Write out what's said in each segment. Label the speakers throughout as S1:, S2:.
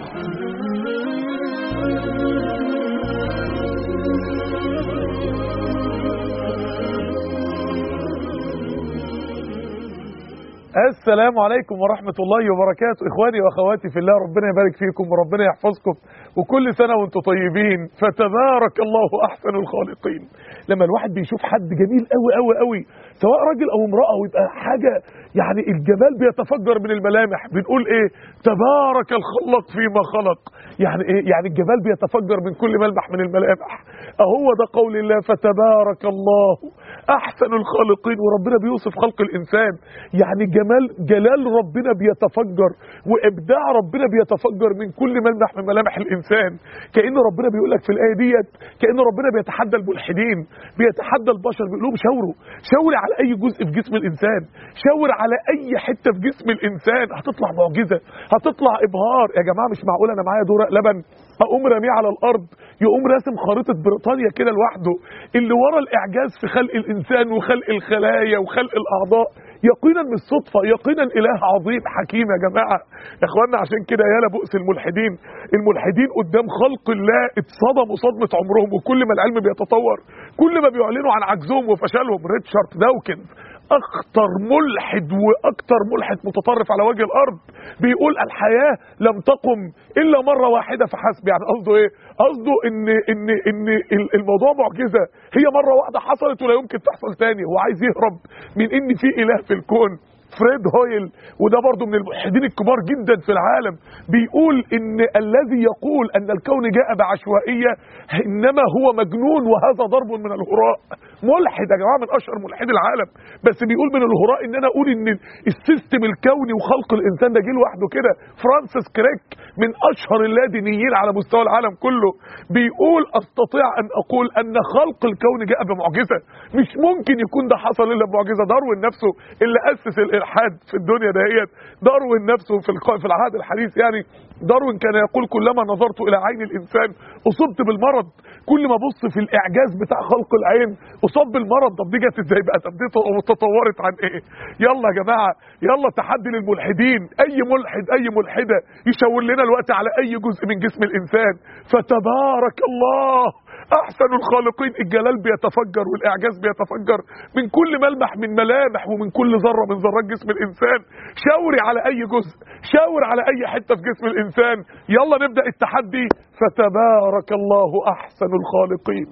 S1: السلام عليكم ورحمة الله وبركاته إخواني وأخواتي في الله ربنا يبارك فيكم وربنا يحفظكم وكل سنة وانتم طيبين فتبارك الله أحسن الخالقين لما الواحد بيشوف حد جميل قوي قوي قوي سواء راجل أو امرأة ويبقى حاجة يعني الجمال بيتفجر من الملامح بنقول إيه تبارك الخلق فيما خلق يعني إيه يعني الجمال بيتفجر من كل ملمح من الملامح أهو ده قول الله فتبارك الله أحسن الخالقين وربنا بيوصف خلق الإنسان يعني جمال جلال ربنا بيتفجر وإبداع ربنا بيتفجر من كل ملمح من ملامح الإنسان كأن ربنا بيقول لك في الآية ديت كأن ربنا بيتحدى الملحدين بيتحدى البشر بيقول لهم شاوروا شاوري على أي جزء في جسم الإنسان شاور على أي حتة في جسم الإنسان هتطلع معجزة هتطلع إبهار يا جماعة مش معقول أنا معايا دورق لبن اقوم راميه على الارض يقوم راسم خريطه بريطانيا كده لوحده اللي ورا الاعجاز في خلق الانسان وخلق الخلايا وخلق الاعضاء يقينا مش صدفه يقينا اله عظيم حكيم يا جماعه يا اخوانا عشان كده يالا بؤس الملحدين الملحدين قدام خلق الله اتصدموا صدمه عمرهم وكل ما العلم بيتطور كل ما بيعلنوا عن عجزهم وفشلهم ريتشارد داوكنز اخطر ملحد واكتر ملحد متطرف على وجه الارض بيقول الحياه لم تقم الا مره واحده فحسب يعني قصده ايه قصده ان ان ان الموضوع معجزه هي مره واحده حصلت ولا يمكن تحصل تاني هو عايز يهرب من ان في اله في الكون فريد هويل وده برضه من الملحدين الكبار جدا في العالم بيقول ان الذي يقول ان الكون جاء بعشوائيه انما هو مجنون وهذا ضرب من الهراء ملحد يا جماعه من اشهر ملحدي العالم بس بيقول من الهراء ان انا اقول ان السيستم الكوني وخلق الانسان ده جه لوحده كده فرانسيس كريك من اشهر اللادينيين على مستوى العالم كله بيقول استطيع ان اقول ان خلق الكون جاء بمعجزه مش ممكن يكون ده حصل الا بمعجزه داروين نفسه اللي اسس الالحاد في الدنيا دهيت داروين نفسه في في العهد الحديث يعني داروين كان يقول كلما نظرت الى عين الانسان اصبت بالمرض كل ما ابص في الاعجاز بتاع خلق العين اصاب بالمرض طب دي جت ازاي بقى طب دي تطورت عن ايه يلا يا جماعه يلا تحدي للملحدين اي ملحد اي ملحده يشاور لنا الوقت على اي جزء من جسم الانسان فتبارك الله احسن الخالقين الجلال بيتفجر والاعجاز بيتفجر من كل ملمح من ملامح ومن كل ذره من ذرات جسم الانسان شاوري على اي جزء شاور على اي حته في جسم الانسان يلا نبدا التحدي فتبارك الله احسن الخالقين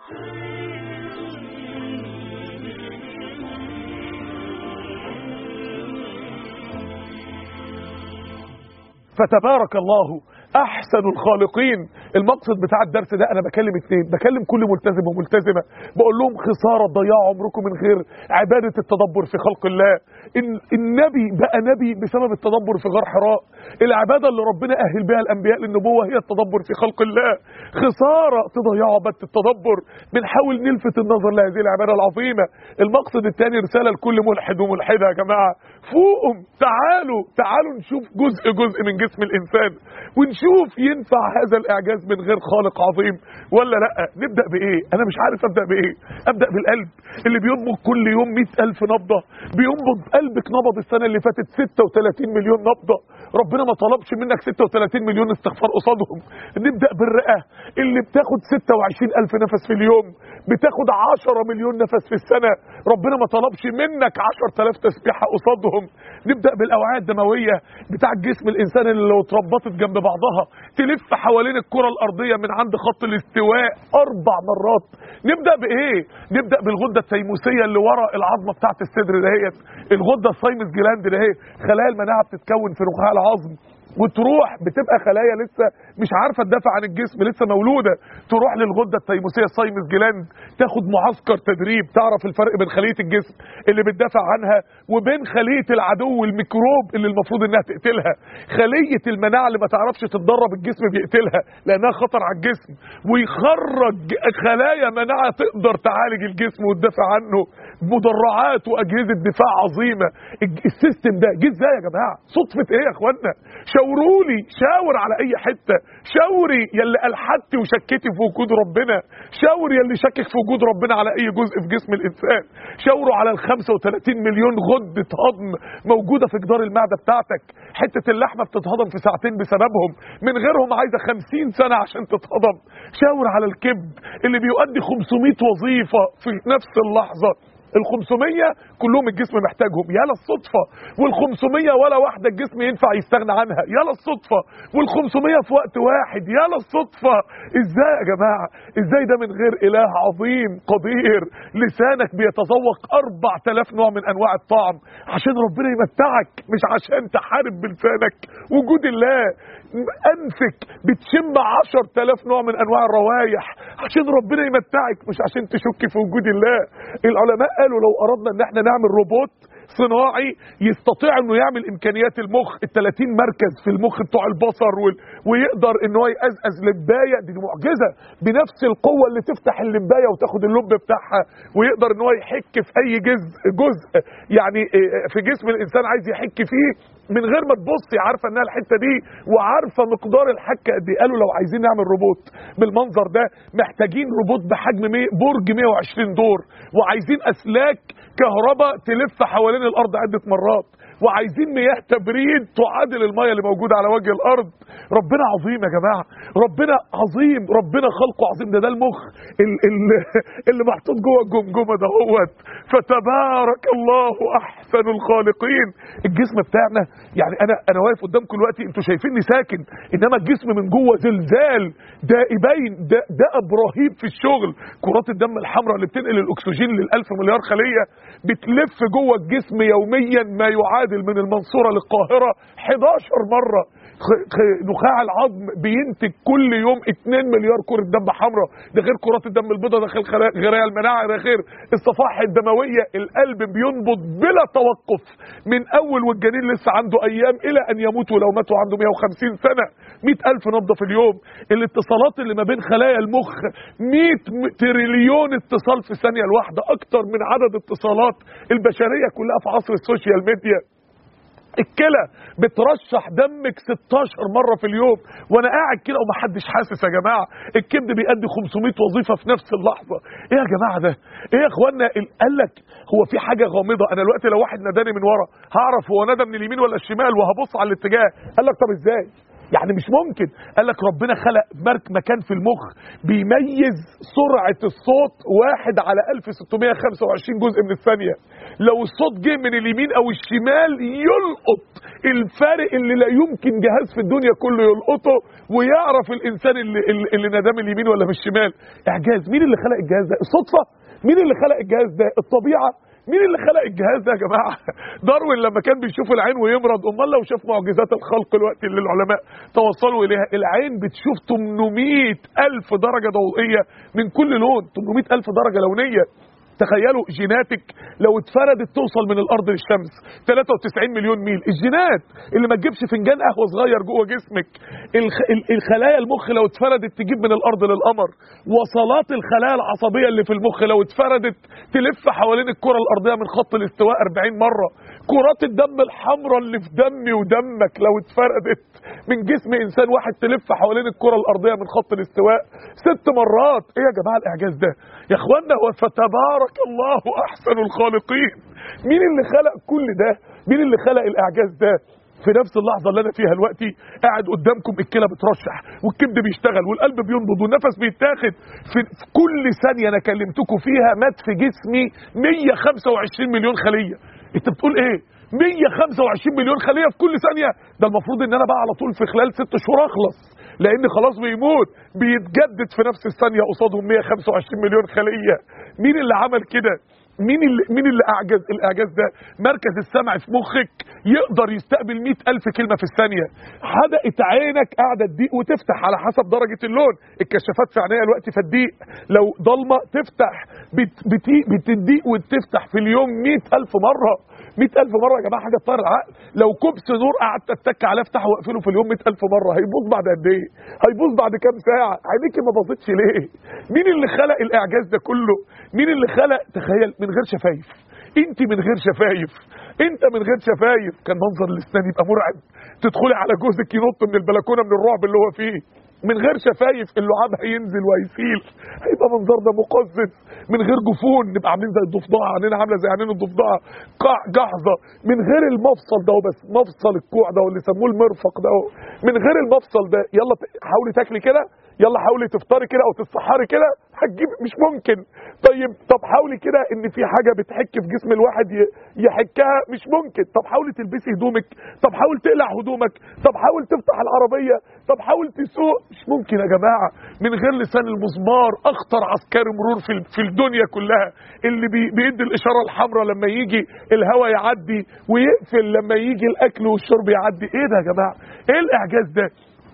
S1: فتبارك الله احسن الخالقين المقصد بتاع الدرس ده انا بكلم اتنين بكلم كل ملتزم وملتزمه بقول لهم خساره ضياع عمركم من غير عباده التدبر في خلق الله النبي بقى نبي بسبب التدبر في غار حراء العباده اللي ربنا اهل بها الانبياء للنبوه هي التدبر في خلق الله خساره تضيعوا عباده التدبر بنحاول نلفت النظر لهذه العباده العظيمه المقصد الثاني رساله لكل ملحد وملحده يا جماعه فوقهم تعالوا تعالوا نشوف جزء جزء من جسم الانسان ونشوف ينفع هذا الاعجاز من غير خالق عظيم ولا لا نبدا بايه انا مش عارف ابدا بايه ابدا بالقلب اللي بينبض كل يوم 100000 نبضه بينبض قلبك نبض السنه اللي فاتت 36 مليون نبضه ربنا ما طلبش منك 36 مليون استغفار قصادهم نبدا بالرئه اللي بتاخد 26000 نفس في اليوم بتاخد 10 مليون نفس في السنه ربنا ما طلبش منك 10000 تسبيحه قصادهم نبدا بالاوعيه الدمويه بتاع جسم الانسان اللي لو اتربطت جنب بعضها تلف حوالين الكره الارضيه من عند خط الاستواء اربع مرات نبدا بايه نبدا بالغده التيموسيه اللي ورا العظمه بتاعه الصدر دهيت الغده السايمس جلاند ده خلايا المناعه بتتكون في نخاع العظم وتروح بتبقى خلايا لسه مش عارفه تدافع عن الجسم لسه مولوده تروح للغده التيموسيه السايمس جلاند تاخد معسكر تدريب تعرف الفرق بين خليه الجسم اللي بتدافع عنها وبين خليه العدو الميكروب اللي المفروض انها تقتلها خليه المناعه اللي ما تعرفش تتدرب الجسم بيقتلها لانها خطر على الجسم ويخرج خلايا مناعه تقدر تعالج الجسم وتدافع عنه مدرعات واجهزه دفاع عظيمه السيستم ده جه ازاي يا جماعه صدفه ايه يا اخوانا شاورولي شاور على اي حته شاوري يلي الحدتي وشكيتي في وجود ربنا شاور يلي شكك في وجود ربنا على اي جزء في جسم الانسان شاوروا على ال 35 مليون غده هضم موجوده في جدار المعده بتاعتك حته اللحمه بتتهضم في ساعتين بسببهم من غيرهم عايزه 50 سنه عشان تتهضم شاور على الكبد اللي بيؤدي 500 وظيفه في نفس اللحظه ال 500 كلهم الجسم محتاجهم يا للصدفه وال 500 ولا واحده الجسم ينفع يستغنى عنها يا للصدفه وال 500 في وقت واحد يا للصدفه ازاي يا جماعه ازاي ده من غير اله عظيم قدير لسانك بيتذوق 4000 نوع من انواع الطعم عشان ربنا يمتعك مش عشان تحارب بلسانك وجود الله انفك بتشم 10000 نوع من انواع الروايح عشان ربنا يمتعك مش عشان تشك في وجود الله العلماء قالوا لو اردنا ان احنا نعمل روبوت صناعي يستطيع انه يعمل امكانيات المخ ال 30 مركز في المخ بتوع البصر وال... ويقدر ان هو يقزقز لبايه دي معجزه بنفس القوه اللي تفتح اللبايه وتاخد اللب بتاعها ويقدر ان هو يحك في اي جزء جزء يعني في جسم الانسان عايز يحك فيه من غير ما تبصي عارفه انها الحته دي وعارفه مقدار الحكه قد ايه قالوا لو عايزين نعمل روبوت بالمنظر ده محتاجين روبوت بحجم مي... برج 120 دور وعايزين اسلاك كهرباء تلف حوالين الارض عده مرات وعايزين مياه تبريد تعادل المياه اللي موجوده على وجه الارض ربنا عظيم يا جماعه ربنا عظيم ربنا خلقه عظيم ده ده المخ ال- ال- اللي محطوط جوه الجمجمه دهوت فتبارك الله احسن الخالقين الجسم بتاعنا يعني انا انا واقف قدامكم دلوقتي انتوا شايفيني ساكن انما الجسم من جوه زلزال دائبين ده دأب رهيب في الشغل كرات الدم الحمراء اللي بتنقل الاكسجين للألف مليار خليه بتلف جوه الجسم يوميا ما يعادل من المنصوره للقاهره 11 مره خ- خ- نخاع العظم بينتج كل يوم 2 مليار كرة دم حمراء ده غير كرات الدم البيضاء ده غير خلايا- غلايا المناعة ده غير الصفائح الدموية القلب بينبض بلا توقف من أول والجنين لسه عنده أيام إلى أن يموت ولو ماتوا عنده 150 سنة 100 ألف نبضة في اليوم الاتصالات اللي ما بين خلايا المخ 100 تريليون اتصال في ثانية الواحدة أكتر من عدد اتصالات البشرية كلها في عصر السوشيال ميديا الكلى بترشح دمك 16 مره في اليوم وانا قاعد كده ومحدش حاسس يا جماعه الكبد بيأدي 500 وظيفه في نفس اللحظه ايه يا جماعه ده ايه يا اخوانا ال- قال لك هو في حاجه غامضه انا دلوقتي لو واحد ناداني من ورا هعرف هو نادى من اليمين ولا الشمال وهبص على الاتجاه قال لك طب ازاي يعني مش ممكن قال لك ربنا خلق مرك مكان في المخ بيميز سرعة الصوت واحد على 1625 جزء من الثانية لو الصوت جه من اليمين او الشمال يلقط الفارق اللي لا يمكن جهاز في الدنيا كله يلقطه ويعرف الانسان اللي, اللي, اللي ناداه من اليمين ولا من الشمال اعجاز مين اللي خلق الجهاز ده الصدفة مين اللي خلق الجهاز ده الطبيعة مين اللي خلق الجهاز ده يا جماعه داروين لما كان بيشوف العين ويمرض امال لو شاف معجزات الخلق الوقت اللي العلماء توصلوا اليها العين بتشوف 800 الف درجه ضوئيه من كل لون 800 الف درجه لونيه تخيلوا جيناتك لو اتفردت توصل من الارض للشمس 93 مليون ميل الجينات اللي ما تجيبش فنجان قهوه صغير جوه جسمك الخ... ال- الخلايا المخ لو اتفردت تجيب من الارض للقمر وصلات الخلايا العصبيه اللي في المخ لو اتفردت تلف حوالين الكره الارضيه من خط الاستواء 40 مره كرات الدم الحمراء اللي في دمي ودمك لو اتفردت من جسم انسان واحد تلف حوالين الكره الارضيه من خط الاستواء ست مرات ايه يا جماعه الاعجاز ده يا اخوانا هو فتبارك الله احسن الخالقين مين اللي خلق كل ده مين اللي خلق الاعجاز ده في نفس اللحظه اللي انا فيها دلوقتي قاعد قدامكم الكلى بترشح والكبد بيشتغل والقلب بينبض والنفس بيتاخد في في كل ثانيه انا كلمتكم فيها مات في جسمي 125 مليون خليه انت بتقول ايه 125 مليون خليه في كل ثانيه ده المفروض ان انا بقى على طول في خلال ست شهور اخلص لان خلاص بيموت بيتجدد في نفس الثانيه قصادهم 125 مليون خليه مين اللي عمل كده مين اللي مين اللي اعجز الاعجاز ده مركز السمع في مخك يقدر يستقبل مئة ألف كلمة في الثانية حدقت عينك قاعدة تضيق وتفتح على حسب درجة اللون الكشافات في عينيا الوقت فتضيق لو ضلمة تفتح بت بتي- بتضيق وتفتح في اليوم مئة ألف مرة مئة ألف مرة يا جماعة حاجة تطير العقل لو كبس نور قعدت اتك عليه افتحه واقفله في اليوم مئة ألف مرة هيبوظ بعد قد ايه؟ هيبوظ بعد كام ساعة؟ عينيكي ما باظتش ليه؟ مين اللي خلق الإعجاز ده كله؟ مين اللي خلق تخيل من غير شفايف انت من غير شفايف انت من غير شفايف كان منظر الاسنان يبقى مرعب تدخلي على جوزك ينط من البلكونه من الرعب اللي هو فيه من غير شفايف اللعاب هينزل وهيسيل هيبقى منظرنا مقزز من غير جفون نبقى عاملين زي الضفدعه عينينا عامله زي عينين الضفدعه قاع جحظه من غير المفصل ده بس مفصل الكوع ده اللي يسموه المرفق ده من غير المفصل ده يلا ت- حاولي تاكلي كده يلا حاولي تفطري كده او تتسحري كده هتجيب مش ممكن طيب طب حاولي كده ان في حاجه بتحك في جسم الواحد ي- يحكها مش ممكن طب حاولي تلبسي هدومك طب حاول تقلع هدومك طب حاول تفتح العربيه طب حاول تسوق مش ممكن يا جماعه من غير لسان المزمار اخطر عسكري مرور في ال- في الدنيا كلها اللي بي- بيدي الاشاره الحمراء لما يجي الهواء يعدي ويقفل لما يجي الاكل والشرب يعدي ايه ده يا جماعه ايه الاعجاز ده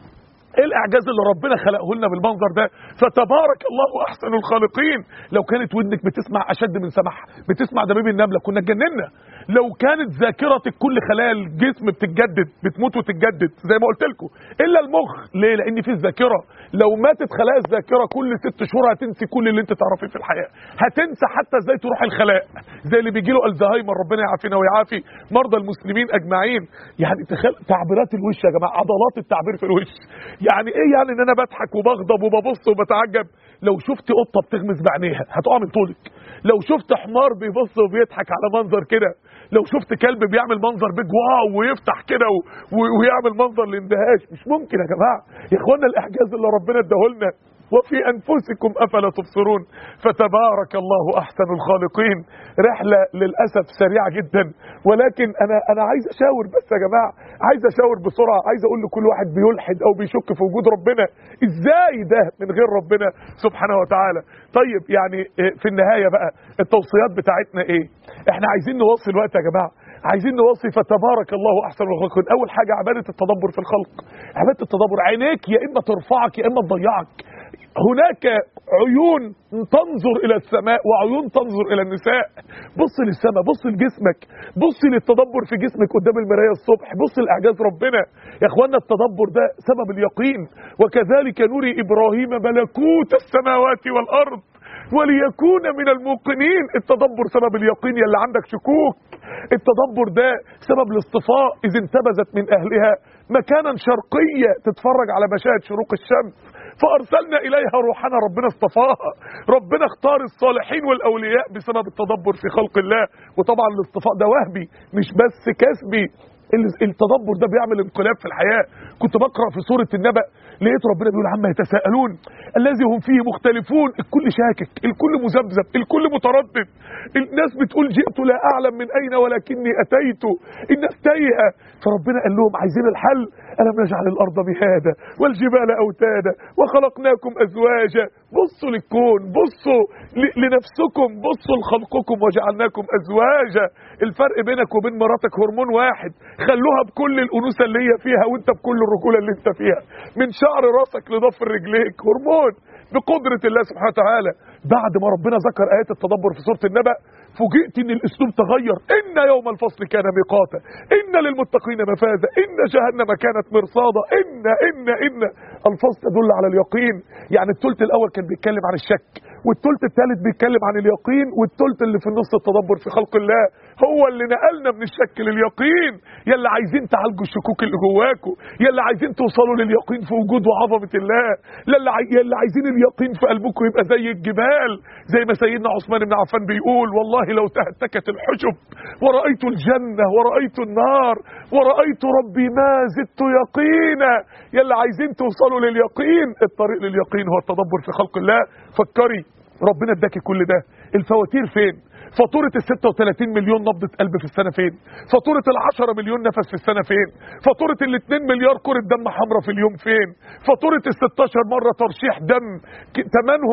S1: ايه الاعجاز اللي ربنا خلقه لنا بالمنظر ده فتبارك الله احسن الخالقين لو كانت ودنك بتسمع اشد من سمح بتسمع دبيب النمله كنا اتجننا لو كانت ذاكرتك كل خلايا الجسم بتتجدد بتموت وتتجدد زي ما قلت لكم الا المخ ليه لان في الذاكره لو ماتت خلايا الذاكره كل ست شهور هتنسي كل اللي انت تعرفيه في الحياه هتنسى حتى ازاي تروح الخلاء زي اللي بيجي له الزهايمر ربنا يعافينا ويعافي مرضى المسلمين اجمعين يعني تخيل تعبيرات الوش يا جماعه عضلات التعبير في الوش يعني ايه يعني ان انا بضحك وبغضب وببص وبتعجب لو شفت قطه بتغمز بعينيها هتقع من طولك لو شفت حمار بيبص وبيضحك على منظر كده لو شفت كلب بيعمل منظر بيج واو ويفتح كده و... و... ويعمل منظر الاندهاش مش ممكن يا جماعه يا اخوانا الاعجاز اللي ربنا اداهولنا وفي انفسكم افلا تبصرون فتبارك الله احسن الخالقين رحله للاسف سريعه جدا ولكن انا انا عايز اشاور بس يا جماعه عايز اشاور بسرعه عايز اقول لكل واحد بيلحد او بيشك في وجود ربنا ازاي ده من غير ربنا سبحانه وتعالى طيب يعني إيه، في النهايه بقى التوصيات بتاعتنا ايه احنا عايزين نوصي الوقت يا جماعه عايزين نوصي فتبارك الله احسن الخالقين اول حاجه عباده التدبر في الخلق عباده التدبر عينيك يا اما ترفعك يا اما تضيعك هناك عيون تنظر الى السماء وعيون تنظر الى النساء بص للسماء بص لجسمك بص للتدبر في جسمك قدام المرايه الصبح بص لاعجاز ربنا يا اخوانا التدبر ده سبب اليقين وكذلك نري ابراهيم ملكوت السماوات والارض وليكون من الموقنين التدبر سبب اليقين يلي عندك شكوك التدبر ده سبب الاصطفاء اذ انتبذت من اهلها مكانا شرقية تتفرج على مشاهد شروق الشمس فارسلنا اليها روحنا ربنا اصطفاها ربنا اختار الصالحين والاولياء بسبب التدبر في خلق الله وطبعا الاصطفاء ده وهبي مش بس كسبي ال- التدبر ده بيعمل انقلاب في الحياه كنت بقرا في سوره النبأ لقيت ربنا بيقول عما يتساءلون الذي هم فيه مختلفون الكل شاكك الكل مذبذب الكل متردد الناس بتقول جئت لا اعلم من اين ولكني اتيت الناس تايهه فربنا قال لهم عايزين الحل الم نجعل الارض مهادا والجبال اوتادا وخلقناكم ازواجا بصوا للكون بصوا ل- لنفسكم بصوا لخلقكم وجعلناكم ازواجا الفرق بينك وبين مراتك هرمون واحد خلوها بكل الانوثه اللي هي فيها وانت بكل الرجوله اللي انت فيها من شعر راسك لضفر رجليك هرمون بقدرة الله سبحانه وتعالى بعد ما ربنا ذكر آيات التدبر في سورة النبأ فوجئت ان الاسلوب تغير ان يوم الفصل كان ميقاتا ان للمتقين مفازا ان جهنم كانت مرصادا ان ان ان الفاظ تدل على اليقين يعني الثلث الاول كان بيتكلم عن الشك والثلث الثالث بيتكلم عن اليقين والثلث اللي في النص التدبر في خلق الله هو اللي نقلنا من الشك لليقين يلا عايزين تعالجوا الشكوك اللي جواكم يلا عايزين توصلوا لليقين في وجود وعظمه الله يلا عاي- يلا عايزين اليقين في قلبكم يبقى زي الجبال زي ما سيدنا عثمان بن عفان بيقول والله لو تهتكت الحجب ورأيت الجنة ورأيت النار ورأيت ربي ما زدت يقينا يلا عايزين توصلوا لليقين الطريق لليقين هو التدبر في خلق الله فكري ربنا اداكي كل ده الفواتير فين فاتورة ال 36 مليون نبضة قلب في السنة فين؟ فاتورة ال 10 مليون نفس في السنة فين؟ فاتورة ال 2 مليار كرة دم حمراء في اليوم فين؟ فاتورة ال 16 مرة ترشيح دم ك- تمنهم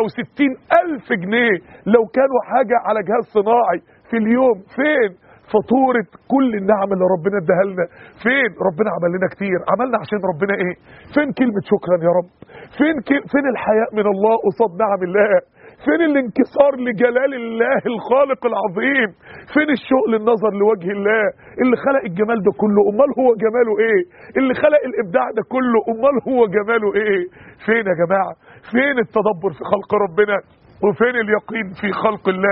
S1: 66 ألف جنيه لو كانوا حاجة على جهاز صناعي في اليوم فين؟ فاتورة كل النعم اللي ربنا اداها لنا فين ربنا عمل لنا كتير عملنا عشان ربنا ايه فين كلمة شكرا يا رب فين ك... فين الحياء من الله قصاد نعم الله فين الانكسار لجلال الله الخالق العظيم فين الشوق للنظر لوجه الله اللي خلق الجمال ده كله امال هو جماله ايه اللي خلق الابداع ده كله امال هو جماله ايه فين يا جماعه فين التدبر في خلق ربنا وفين اليقين في خلق الله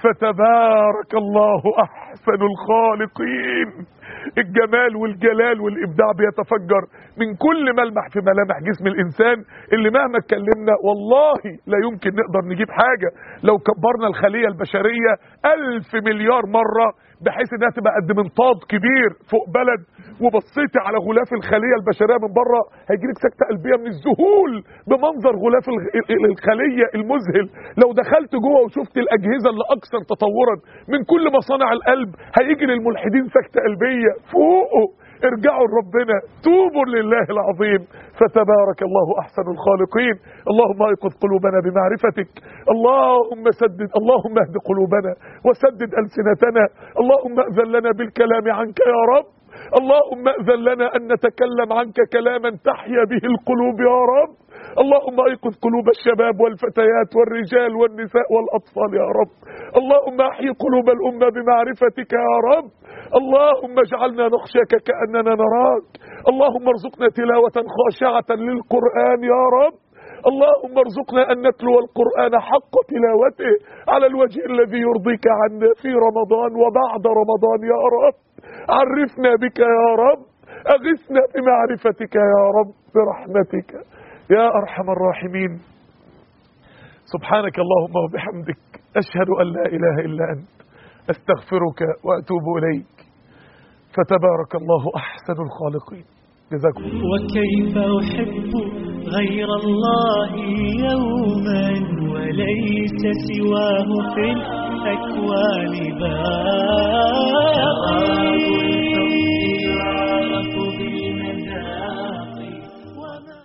S1: فتبارك الله احسن الخالقين الجمال والجلال والابداع بيتفجر من كل ملمح في ملامح جسم الانسان اللي مهما اتكلمنا والله لا يمكن نقدر نجيب حاجه لو كبرنا الخليه البشريه ألف مليار مره بحيث انها تبقى قد منطاد كبير فوق بلد وبصيتي على غلاف الخليه البشريه من بره هيجيلك سكته قلبيه من الذهول بمنظر غلاف الغ- الخليه المذهل لو دخلت جوه وشفت الاجهزه اللي اكثر تطورا من كل مصانع القلب هيجي للملحدين سكته قلبيه فوقه ارجعوا لربنا توبوا لله العظيم فتبارك الله احسن الخالقين اللهم ايقظ قلوبنا بمعرفتك اللهم سدد اللهم اهد قلوبنا وسدد السنتنا اللهم اذن لنا بالكلام عنك يا رب اللهم اذن لنا ان نتكلم عنك كلاما تحيا به القلوب يا رب اللهم ايقظ قلوب الشباب والفتيات والرجال والنساء والاطفال يا رب اللهم احيي قلوب الامه بمعرفتك يا رب اللهم اجعلنا نخشاك كاننا نراك اللهم ارزقنا تلاوه خاشعه للقران يا رب اللهم ارزقنا ان نتلو القران حق تلاوته على الوجه الذي يرضيك عنا في رمضان وبعد رمضان يا رب عرفنا بك يا رب اغثنا بمعرفتك يا رب برحمتك يا ارحم الراحمين سبحانك اللهم وبحمدك اشهد ان لا اله الا انت استغفرك واتوب اليك فتبارك الله احسن الخالقين جزاكم الله
S2: وكيف أحب غير الله يوما وليس سواه في الأكوان باب